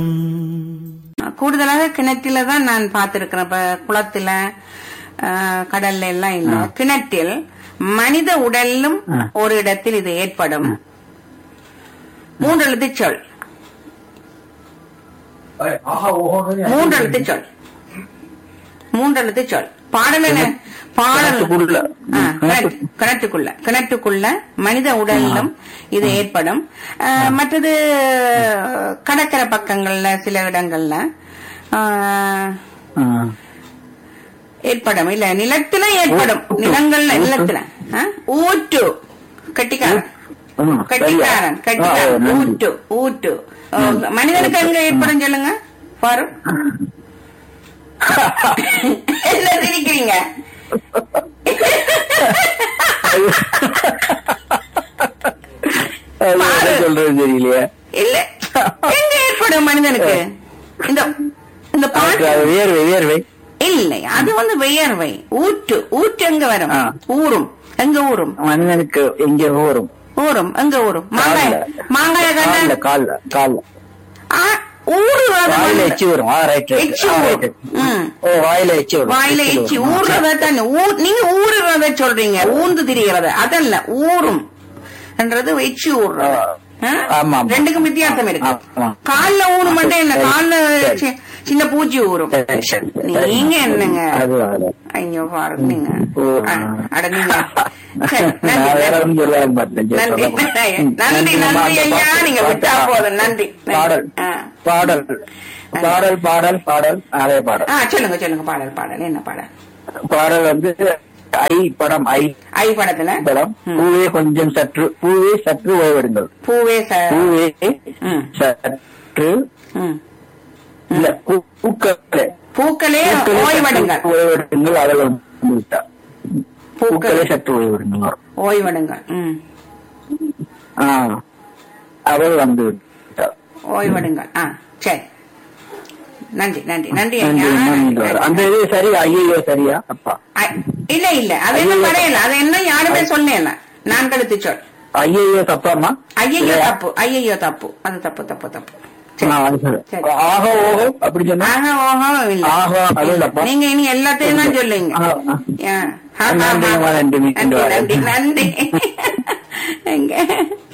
கூடுதலாக கிணற்றில தான் நான் பார்த்திருக்கிறேன் இப்ப குளத்துல ஆஹ், கடல்ல எல்லாம் இல்ல கிணற்றில் மனித உடலிலும் ஆ. ஒரு இடத்தில் இது ஏற்படும் மூன்றெழுத்து சொல் மூன்றெழுத்து சொல் மூன்றெழுத்து சொல் பாடல் என்ன பாடல் கிணற்றுக்குள்ள. ஆ, கிணற்று- கிணற்றுக்குள்ள கிணற்றுக்குள்ள மனித உடலிலும் இது ஏற்படும் ஆ, மற்றது கடற்கரை பக்கங்கள்ல சில இடங்கள்ல ஆ, ஏற்படும் இல்ல நிலத்துல ஏற்படும் நிலங்கள்ல நிலத்துல ஆ? ஊற்று கட்டிக்காரன் ம், கட்டிக்காரன் சரியா? கட்டிக்காரன் ஆ, நன்றி. ஊட்டு ஊட்டு ஆ, மனிதனுக்கு எங்க ஏற்படும் சொல்லுங்க ஃபாரூக் என்ன சிரிக்கிறீங்க அது என்ன சொல்றது தெரியலையே இல்ல எங்க ஏற்படும் மனிதனுக்கு இந்த இந்த அதுக்கு பாட்டு அது வியர்வை வியர்வை இல்லை அது வந்து வியர்வை ஊற்று ஊற்று எங்க வரும் ஆ. ஊறும் எங்க ஊறும் மனிதனுக்கு எங்க ஊறும் ஊறும் எங்க ஊறும் மாங்காய கால்ல. மாங்காய கால்ல கண்ட கால்ல கால்ல ஊறுறது வாயில வந்து- எச்சி வரும் ஆ ரைட் எச்சி ஊறும். ம். ஓ வாயில எச்சி வரும் வாயில எச்சி ஊறுறத தானே ஊ- நீங்க ஊறுறத சொல்றீங்க ஊந்து திரியறத அதல்ல ஊறும் என்றது எச்சி ஊறுறது ஆ. ஆ? ஆமா, ஆமா. ரெண்டுக்கும் வித்தியாசம் இருக்கு ஆமா. கால்ல ஊறும் மட்டும் என்ன சரி, கால்ல சரி. சி- சின்ன பூச்சி ஊறும் சரி, சரி, சரி. நீங்க என்னங்க அது அது. ஐயோ பாருங்க நீங்க ஓ. அ, அட நீங்க சரி, நன்றி, நான் வேற நன்றி. ஒண்ணும் சொல்லவே மாட்டேன். சரி, நன்றி சொல்லுங்க. ம். நன்றி நன்றி ஐயா நீங்க விட்டா போதும் நன்றி நன்றி. பாடல் ஆ. பாடல் பாடல் பாடல் பாடல் அதே பாடல் ஆ சொல்லுங்க சொல்லுங்க பாடல் பாடல் என்ன பாடல் பாடல் வந்து ஐ படம் ஐ ஐ படத்துல படம் ம். பூவே கொஞ்சம் சற்று பூவே சற்று ஓய்வெடுங்கள் பூவே ச- பூவே ம். சற்று ம். இல்ல பூ- பூக்களே பூக்களே பூக்களே ஓய்வடுங்கள் சற்று ஓய்வெடுங்கள் அதில் வந்து விட்டா. பூக்களே பூக்களே சற்று ஓய்வெடுங்கள் ஓய்வடுங்கள் ம் ஆ அவள் வந்து விட்டா. ஓய்வடுங்கள் ஆ சரி நன்றி நன்றி நன்றி நன்றி, ஐயா. நன்றி. அந்த இது சரியா ஐயோ சரியா அப்பா ஐ- இல்ல இல்ல அது என்ன படையல அது என்ன யாருமே சொன்னேன் நான் கழுத்து சொல் ஐயோ தப்பாமா ஐயையோ தப்பு ஐயையோ தப்பு அது தப்பு தப்பு தப்பு சரி. நான் அது சொல்றேன். சரி. ஆக ஓஹோ அப்படி சொன்னா ஆஹா ஓஹோ இல்ல ஆஹா, அது தப்பா? நீங்க இனி எல்லாத்தையும் தான் சொல்லுங்க ஆ, ஆ. ஆ. ஆ, ஆ, நன்றி, ஆ. நன்றி, நன்றி நன்றி. நன்றி நன்றி எங்க